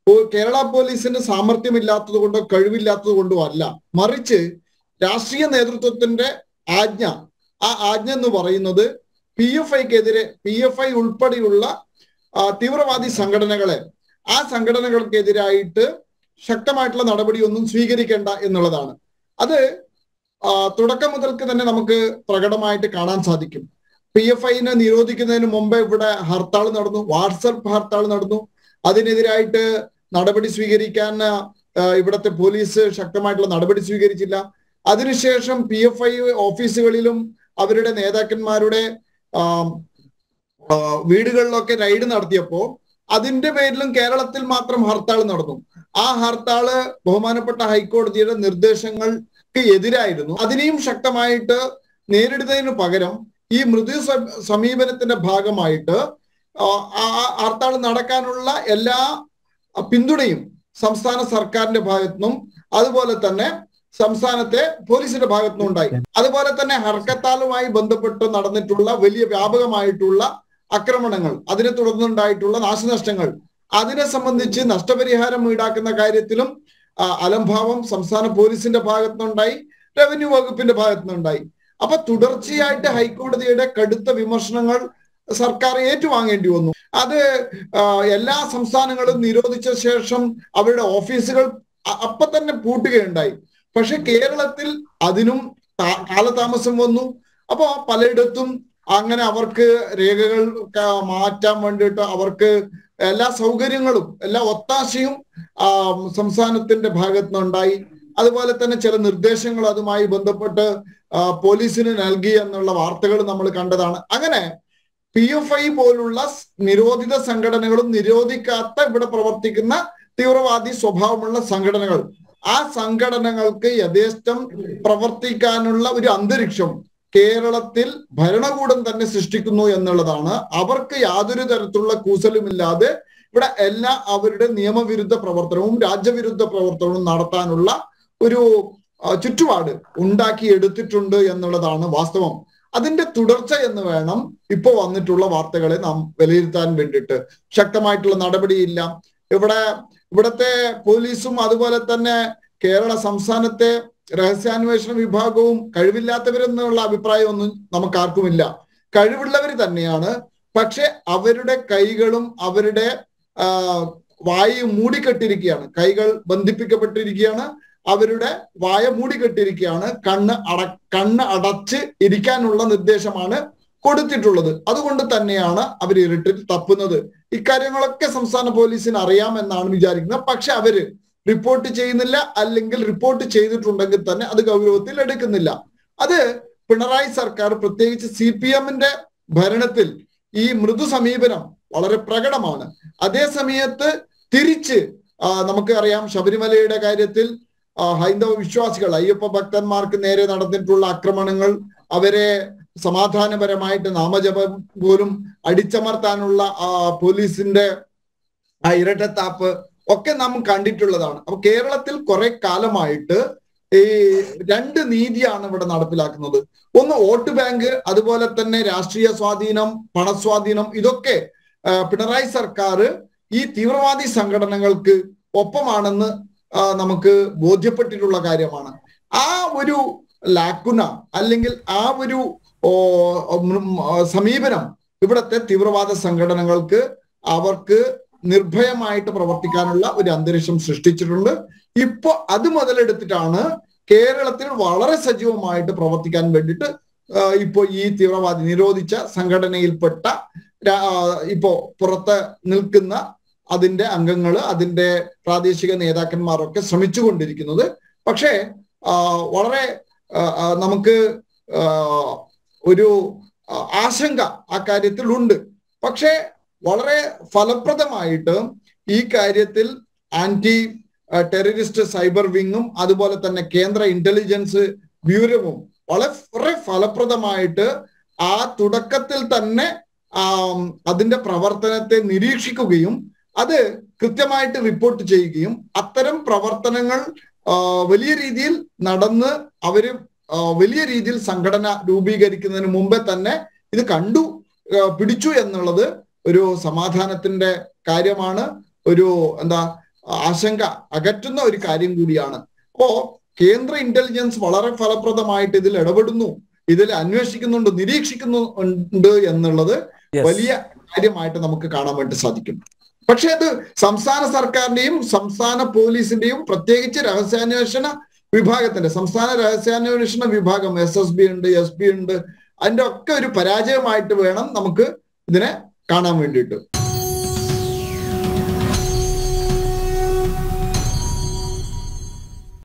പോ- കേരള പോലീസിന് സാമർഥ്യമില്ലാത്തത് കൊണ്ടോ കഴിവില്ലാത്തത് കൊണ്ടോ അല്ല മറിച്ച് രാഷ്ട്രീയ നേതൃത്വത്തിന്റെ ആജ്ഞ ആ ആജ്ഞ എന്ന് പറയുന്നത് പി എഫ് ഐക്കെതിരെ പി എഫ് ഐ ഉൾപ്പെടെയുള്ള ആ, തീവ്രവാദി സംഘടനകളെ ആ സംഘടനകൾക്കെതിരായിട്ട് ശക്തമായിട്ടുള്ള നടപടിയൊന്നും സ്വീകരിക്കേണ്ട എന്നുള്ളതാണ് അത് ആ, തുടക്കം മുതൽക്ക് തന്നെ നമുക്ക് പ്രകടമായിട്ട് കാണാൻ സാധിക്കും പി എഫ് ഐനെ നിരോധിക്കുന്നതിന് മുമ്പ് ഇവിടെ ഹർത്താൾ നടന്നു വാട്സപ്പ് ഹർത്താൾ നടന്നു അതിനെതിരായിട്ട് നടപടി സ്വീകരിക്കാൻ ആ, ഇവിടുത്തെ പോലീസ് ശക്തമായിട്ടുള്ള നടപടി സ്വീകരിച്ചില്ല അതിനുശേഷം പി എഫ് ഐ ഓഫീസുകളിലും അവരുടെ നേതാക്കന്മാരുടെ ആ, ആ, വീടുകളിലൊക്കെ റെയ്ഡ് നടത്തിയപ്പോ അതിന്റെ പേരിലും കേരളത്തിൽ മാത്രം ഹർത്താൾ നടന്നു ആ ഹർത്താള് ബഹുമാനപ്പെട്ട ഹൈക്കോടതിയുടെ നിർദ്ദേശങ്ങൾക്ക് എതിരായിരുന്നു അതിനെയും ശക്തമായിട്ട് നേരിടുന്നതിന് പകരം ഈ മൃദു സ- സമീപനത്തിന്റെ ഭാഗമായിട്ട് ആ ആ ഹർത്താൾ നടക്കാനുള്ള എല്ലാ പിന്തുണയും സംസ്ഥാന സർക്കാരിന്റെ ഭാഗത്തുനിന്നും അതുപോലെ തന്നെ സംസ്ഥാനത്തെ പോലീസിന്റെ ഭാഗത്തുനിന്നും ഉണ്ടായി അതുപോലെ തന്നെ ഹർക്കത്താലുമായി ബന്ധപ്പെട്ട് നടന്നിട്ടുള്ള വലിയ വ്യാപകമായിട്ടുള്ള ആക്രമണങ്ങൾ അതിനെ തുടർന്നുണ്ടായിട്ടുള്ള നാശനഷ്ടങ്ങൾ അതിനെ സംബന്ധിച്ച് നഷ്ടപരിഹാരം ഈടാക്കുന്ന കാര്യത്തിലും ആ, അലംഭാവം സംസ്ഥാന പോലീസിന്റെ ഭാഗത്തുനിന്നുണ്ടായി റവന്യൂ വകുപ്പിന്റെ ഭാഗത്തുനിന്നുണ്ടായി അപ്പൊ തുടർച്ചയായിട്ട് ഹൈക്കോടതിയുടെ കടുത്ത വിമർശനങ്ങൾ സർക്കാർ ഏറ്റുവാങ്ങേണ്ടി വന്നു അത് ആ, എല്ലാ സംസ്ഥാനങ്ങളും നിരോധിച്ച ശേഷം അവരുടെ ഓഫീസുകൾ അ- അപ്പൊ തന്നെ പൂട്ടുകയുണ്ടായി പക്ഷെ കേരളത്തിൽ അതിനും താ- കാലതാമസം വന്നു അപ്പോ പലയിടത്തും അങ്ങനെ അവർക്ക് രേഖകൾ ക- മാറ്റാൻ വേണ്ടിയിട്ട് അവർക്ക് എല്ലാ സൗകര്യങ്ങളും എല്ലാ ഒത്താശയും ആ, സംസ്ഥാനത്തിന്റെ ഭാഗത്ത് നിന്നുണ്ടായി അതുപോലെ തന്നെ ചില നിർദ്ദേശങ്ങൾ അതുമായി ബന്ധപ്പെട്ട് ആ, പോലീസിന് നൽകി എന്നുള്ള വാർത്തകൾ നമ്മൾ കണ്ടതാണ് അങ്ങനെ പി എഫ് ഐ പോലുള്ള സ് നിരോധിത സംഘടനകളും നിരോധിക്കാത്ത ഇവിടെ പ്രവർത്തിക്കുന്ന തീവ്രവാദി സ്വഭാവമുള്ള സംഘടനകൾ ആ സംഘടനകൾക്ക് യഥേഷ്ടം പ്രവർത്തിക്കാനുള്ള ഒരു അന്തരീക്ഷം കേരളത്തിൽ ഭരണകൂടം തന്നെ സൃഷ്ടിക്കുന്നു എന്നുള്ളതാണ് അവർക്ക് യാതൊരു തരത്തിലുള്ള കൂസലുമില്ലാതെ ഇവിടെ എല്ലാ അവരുടെ നിയമവിരുദ്ധ പ്രവർത്തനവും രാജ്യവിരുദ്ധ പ്രവർത്തനവും നടത്താനുള്ള ഒരു ആ, ചുറ്റുപാട് ഉണ്ടാക്കി എടുത്തിട്ടുണ്ട് എന്നുള്ളതാണ് വാസ്തവം അതിന്റെ തുടർച്ച എന്ന് വേണം ഇപ്പൊ വന്നിട്ടുള്ള വാർത്തകളെ നാം വിലയിരുത്താൻ വേണ്ടിയിട്ട് ശക്തമായിട്ടുള്ള നടപടിയില്ല ഇവിടെ ഇവിടത്തെ പോലീസും അതുപോലെ തന്നെ കേരള സംസ്ഥാനത്തെ രഹസ്യാന്വേഷണ വിഭാഗവും കഴിവില്ലാത്തവരെന്നുള്ള അഭിപ്രായമൊന്നും നമുക്ക് ആർക്കുമില്ല കഴിവുള്ളവർ തന്നെയാണ് പക്ഷെ അവരുടെ കൈകളും അവരുടെ ആ, വായു മൂടിക്കെട്ടിരിക്കുകയാണ് കൈകൾ ബന്ധിപ്പിക്കപ്പെട്ടിരിക്കുകയാണ് അവരുടെ വായ മൂടിക്കെട്ടിരിക്കുകയാണ് കണ്ണ് അട കണ്ണ് അടച്ച് ഇരിക്കാനുള്ള നിർദ്ദേശമാണ് കൊടുത്തിട്ടുള്ളത് അതുകൊണ്ട് തന്നെയാണ് അവർ ഇരുട്ടിൽ തപ്പുന്നത് ഇക്കാര്യങ്ങളൊക്കെ സംസ്ഥാന പോലീസിന് അറിയാമെന്നാണ് വിചാരിക്കുന്നത് പക്ഷെ അവര് റിപ്പോർട്ട് ചെയ്യുന്നില്ല അല്ലെങ്കിൽ റിപ്പോർട്ട് ചെയ്തിട്ടുണ്ടെങ്കിൽ തന്നെ അത് ഗൗരവത്തിൽ എടുക്കുന്നില്ല അത് പിണറായി സർക്കാർ പ്രത്യേകിച്ച് സി പി എമ്മിന്റെ ഭരണത്തിൽ ഈ മൃദു സമീപനം വളരെ പ്രകടമാണ് അതേ സമയത്ത് തിരിച്ച് ആ, നമുക്ക് അറിയാം ശബരിമലയുടെ കാര്യത്തിൽ ആ, ഹൈന്ദവ വിശ്വാസികൾ അയ്യപ്പ ഭക്തന്മാർക്ക് നേരെ നടന്നിട്ടുള്ള ആക്രമണങ്ങൾ അവരെ സമാധാനപരമായിട്ട് നാമജപം പോലും അടിച്ചമർത്താനുള്ള ആ പോലീസിന്റെ ആ ഇരട്ടത്താപ്പ് ഒക്കെ നാം കണ്ടിട്ടുള്ളതാണ് അപ്പൊ കേരളത്തിൽ കുറെ കാലമായിട്ട് ഈ രണ്ട് നീതിയാണ് ഇവിടെ നടപ്പിലാക്കുന്നത് ഒന്ന് വോട്ട് ബാങ്ക് അതുപോലെ തന്നെ രാഷ്ട്രീയ സ്വാധീനം പണസ്വാധീനം ഇതൊക്കെ ആ, പിണറായി സർക്കാർ ഈ തീവ്രവാദി സംഘടനകൾക്ക് ഒപ്പമാണെന്ന് ആ, നമുക്ക് ബോധ്യപ്പെട്ടിട്ടുള്ള കാര്യമാണ് ആ ഒരു ലാക്കുന അല്ലെങ്കിൽ ആ ഒരു ഓ, ഉം, ആ, സമീപനം ഇവിടത്തെ തീവ്രവാദ സംഘടനകൾക്ക് അവർക്ക് നിർഭയമായിട്ട് പ്രവർത്തിക്കാനുള്ള ഒരു അന്തരീക്ഷം സൃഷ്ടിച്ചിട്ടുണ്ട് ഇപ്പൊ അത് മുതലെടുത്തിട്ടാണ് കേരളത്തിൽ വളരെ സജീവമായിട്ട് പ്രവർത്തിക്കാൻ വേണ്ടിയിട്ട് ആ, ഇപ്പോ ഈ തീവ്രവാദി നിരോധിച്ച സംഘടനയിൽപ്പെട്ട രാ- ആ, ഇപ്പോ പുറത്ത് നിൽക്കുന്ന അതിന്റെ അംഗങ്ങൾ അതിന്റെ പ്രാദേശിക നേതാക്കന്മാരൊക്കെ ശ്രമിച്ചുകൊണ്ടിരിക്കുന്നത് പക്ഷേ ആ, വളരെ ആ, ആ, നമുക്ക് ആ, ഒരു ആ, ആശങ്ക ആ കാര്യത്തിൽ ഉണ്ട് പക്ഷേ വളരെ ഫലപ്രദമായിട്ട് ഈ കാര്യത്തിൽ ആന്റി ടെററിസ്റ്റ് സൈബർ വിങ്ങും അതുപോലെ തന്നെ കേന്ദ്ര ഇന്റലിജൻസ് ബ്യൂറോവും വളരെ ഫലപ്രദമായിട്ട് ആ തുടക്കത്തിൽ തന്നെ ആ, അതിന്റെ പ്രവർത്തനത്തെ നിരീക്ഷിക്കുകയും അത് കൃത്യമായിട്ട് റിപ്പോർട്ട് ചെയ്യുകയും അത്തരം പ്രവർത്തനങ്ങൾ ആ, വലിയ രീതിയിൽ നടന്ന് അവര് ആ, വലിയ രീതിയിൽ സംഘടന രൂപീകരിക്കുന്നതിന് മുമ്പേ തന്നെ ഇത് കണ്ടു ആ, പിടിച്ചു എന്നുള്ളത് ഒരു സമാധാനത്തിന്റെ കാര്യമാണ് ഒരു എന്താ ആശങ്ക അകറ്റുന്ന ഒരു കാര്യം കൂടിയാണ് അപ്പോ കേന്ദ്ര ഇന്റലിജൻസ് വളരെ ഫലപ്രദമായിട്ട് ഇതിൽ ഇടപെടുന്നു ഇതിൽ അന്വേഷിക്കുന്നുണ്ട് നിരീക്ഷിക്കുന്നുണ്ട് എന്നുള്ളത് Yes. വലിയ കാര്യമായിട്ട് നമുക്ക് കാണാൻ വേണ്ടി സാധിക്കും പക്ഷെ അത് സംസ്ഥാന സർക്കാരിന്റെയും സംസ്ഥാന പോലീസിന്റെയും പ്രത്യേകിച്ച് രഹസ്യാന്വേഷണ വിഭാഗത്തിന്റെ സംസ്ഥാന രഹസ്യാന്വേഷണ വിഭാഗം എസ് എസ് ബി ഉണ്ട് എസ് പി ഉണ്ട് അതിന്റെ ഒക്കെ ഒരു പരാജയമായിട്ട് വേണം നമുക്ക് ഇതിനെ കാണാൻ വേണ്ടിയിട്ട്